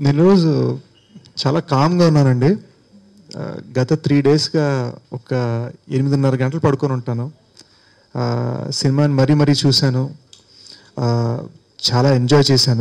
నేను ఈరోజు చాలా కామ్గా ఉన్నానండి ఆ, గత త్రీ డేస్గా ఒక ఎనిమిదిన్నర గంటలు పడుకొని ఉంటాను ఆ, సినిమాని మరీ మరీ చూశాను ఆ, చాలా ఎంజాయ్ చేశాను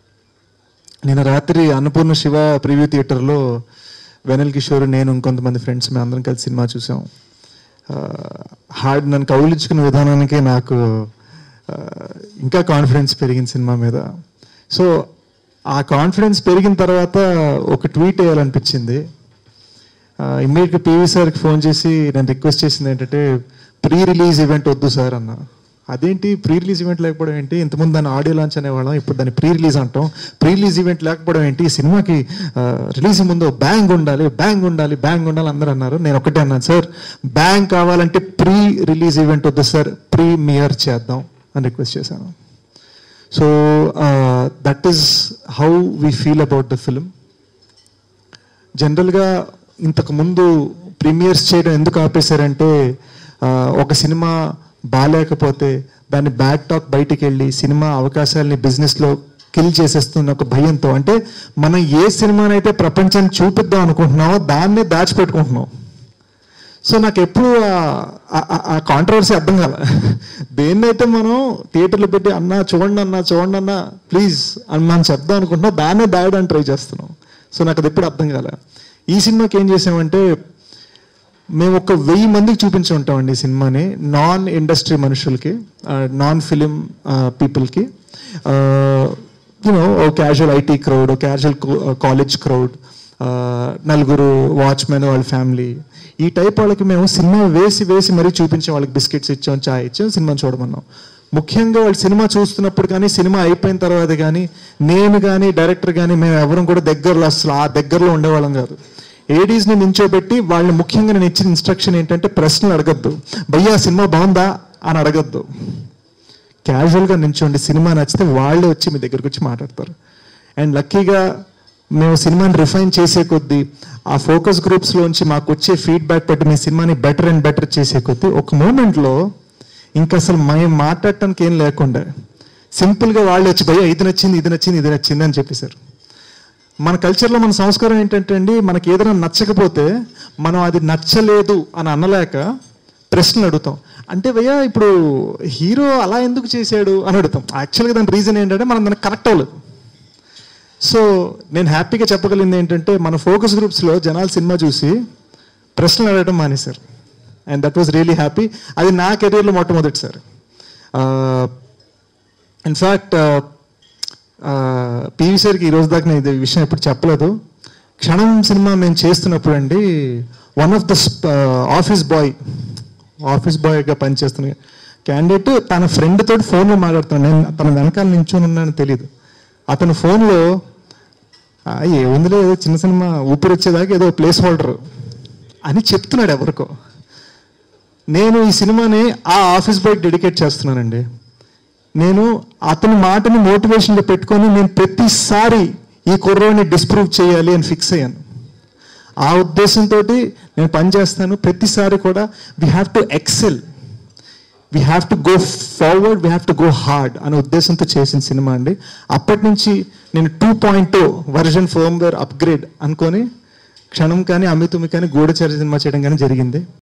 నేను రాత్రి అన్నపూర్ణ శివ ప్రివ్యూ థియేటర్లో వెనల్ కిషోర్ నేను ఇంకొంతమంది ఫ్రెండ్స్ మేము అందరం కలిసి సినిమా చూసాం ఆ, హార్డ్ నన్ను కౌలించుకున్న విధానానికే నాకు ఆ, ఇంకా కాన్ఫిడెన్స్ పెరిగింది సినిమా మీద సో ఆ కాన్ఫిడెన్స్ పెరిగిన తర్వాత ఒక ట్వీట్ వేయాలనిపించింది ఇమ్మీడియట్గా పీవీ సార్కి ఫోన్ చేసి నేను రిక్వెస్ట్ చేసింది ఏంటంటే ప్రీ రిలీజ్ ఈవెంట్ వద్దు సార్ అన్న అదేంటి ప్రీ రిలీజ్ ఈవెంట్ లేకపోవడం ఏంటి ఇంతకుముందు దాన్ని ఆడియో లాంచ్ అనేవాళ్ళం ఇప్పుడు దాన్ని ప్రీ రిలీజ్ అంటాం ప్రీ రిలీజ్ ఈవెంట్ లేకపోవడం ఏంటి ఈ సినిమాకి రిలీజ్ ముందు బ్యాంగ్ ఉండాలి బ్యాంగ్ ఉండాలి బ్యాంగ్ ఉండాలి అందరూ అన్నారు నేను ఒకటే అన్నాను సార్ బ్యాంగ్ కావాలంటే ప్రీ రిలీజ్ ఈవెంట్ వద్దు సార్ ప్రీమియర్ చేద్దాం అని రిక్వెస్ట్ చేశాను so that is how we feel about the film జనరల్గా ఇంతకు ముందు ప్రీమియర్స్ చేయడం ఎందుకు ఆపేశారంటే ఆ, ఒక సినిమా బాగాలేకపోతే దాన్ని బ్యాక్ టాక్ బయటికి వెళ్ళి సినిమా అవకాశాలని బిజినెస్లో కిల్ చేసేస్తున్న ఒక భయంతో అంటే మనం ఏ సినిమానైతే ప్రపంచాన్ని చూపిద్దాం అనుకుంటున్నామో దాన్నే దాచిపెట్టుకుంటున్నాం సో నాకు ఎప్పుడు ఆ కాంట్రవర్సీ అర్థం కాల దేన్నైతే మనం థియేటర్లో పెట్టి అన్నా చూడండి అన్నా చూడండి అన్నా ప్లీజ్ అని మనం చెప్దాం అనుకుంటున్నాం దాన్నే దాయడానికి ట్రై చేస్తున్నాం సో నాకు అది ఎప్పుడు అర్థం కాల ఈ సినిమాకి ఏం చేసామంటే మేము ఒక వెయ్యి మందికి చూపించి ఉంటామండి ఈ సినిమాని నాన్ ఇండస్ట్రీ మనుషులకి నాన్ ఫిలిం పీపుల్కి you know a casual IT crowd a casual college crowd నలుగురు వాచ్మెన్ వాళ్ళ ఫ్యామిలీ ఈ టైప్ వాళ్ళకి మేము సినిమా వేసి వేసి మరీ చూపించాం వాళ్ళకి బిస్కెట్స్ ఇచ్చాం చాయ్ ఇచ్చాం సినిమా చూడమన్నాం ముఖ్యంగా వాళ్ళు సినిమా చూస్తున్నప్పుడు కానీ సినిమా అయిపోయిన తర్వాత కానీ నేను కానీ డైరెక్టర్ కానీ మేము ఎవరం కూడా దగ్గరలో అసలు ఆ దగ్గరలో ఉండేవాళ్ళం కాదు ఏడీస్ని నించోబెట్టి వాళ్ళని ముఖ్యంగా నేను ఇచ్చిన ఇన్స్ట్రక్షన్ ఏంటంటే ప్రశ్నలు అడగద్దు భయ్యా సినిమా బాగుందా అని అడగద్దు క్యాజువల్గా నించోండి సినిమా నచ్చితే వాళ్ళే వచ్చి మీ దగ్గరకు వచ్చి మాట్లాడతారు అండ్ లక్కీగా మేము సినిమాని రిఫైన్ చేసే కొద్దీ ఆ ఫోకస్ గ్రూప్స్లోంచి మాకు వచ్చే ఫీడ్బ్యాక్ పెట్టి మీ సినిమాని బెటర్ అండ్ బెటర్ చేసే కొద్దీ ఒక మూమెంట్లో ఇంకా అసలు మేము మాట్లాడటానికి ఏం లేకుండా సింపుల్గా వాళ్ళు వచ్చి భయ్యా ఇది నచ్చింది ఇది నచ్చింది ఇది నచ్చింది అని చెప్పేశారు మన కల్చర్లో మన సంస్కారం ఏంటంటే అండి మనకి ఏదైనా నచ్చకపోతే మనం అది నచ్చలేదు అని అనలేక ప్రశ్నలు అడుగుతాం అంటే భయ్యా ఇప్పుడు హీరో అలా ఎందుకు చేశాడు అని అడుగుతాం యాక్చువల్గా దాని రీజన్ ఏంటంటే మనం దానికి కరెక్ట్ అవ్వలేదు సో నేను హ్యాపీగా చెప్పగలిగింది ఏంటంటే మన ఫోకస్ గ్రూప్స్లో జనాలు సినిమా చూసి ప్రశ్నలు అడగడం మానేశారు and that was really happy అది నా కెరీర్లో మొట్టమొదటిసారి ఇన్ఫ్యాక్ట్ పివి సార్కి ఈ రోజు దాకా నేను ఇది విషయం ఎప్పుడు చెప్పలేదు క్షణం సినిమా మేము చేస్తున్నప్పుడు అండి one of the office boy office బాయ్గా పనిచేస్తున్న క్యాండిడేట్ తన ఫ్రెండ్ తోటి ఫోన్లో మాట్లాడుతున్నాను నేను తన వెనకాల నించొని ఉన్నానని తెలియదు అతను ఫోన్లో "ఆ, ఏముందిలే ఏదో చిన్న సినిమా ఊపిరి వచ్చేదాకా ఏదో ప్లేస్ హోల్డర్ అని చెప్తున్నాడు ఎవరికో నేను ఈ సినిమాని ఆ ఆఫీస్ బాయ్కి డెడికేట్ చేస్తున్నానండి నేను అతని మాటని మోటివేషన్లో పెట్టుకొని నేను ప్రతిసారి ఈ కుర్రోని డిస్ప్రూవ్ చేయాలి అని ఫిక్స్ అయ్యాను ఆ ఉద్దేశంతో నేను పనిచేస్తాను ప్రతిసారి కూడా we have to excel we have to go forward we have to go hard అనే ఉద్దేశంతో చేసిన సినిమా అండి అప్పటి నుంచి నేను two point version firmware upgrade అనుకొని క్షణం కానీ అమితుమి కానీ గూఢచారి సినిమా చేయడం కానీ జరిగింది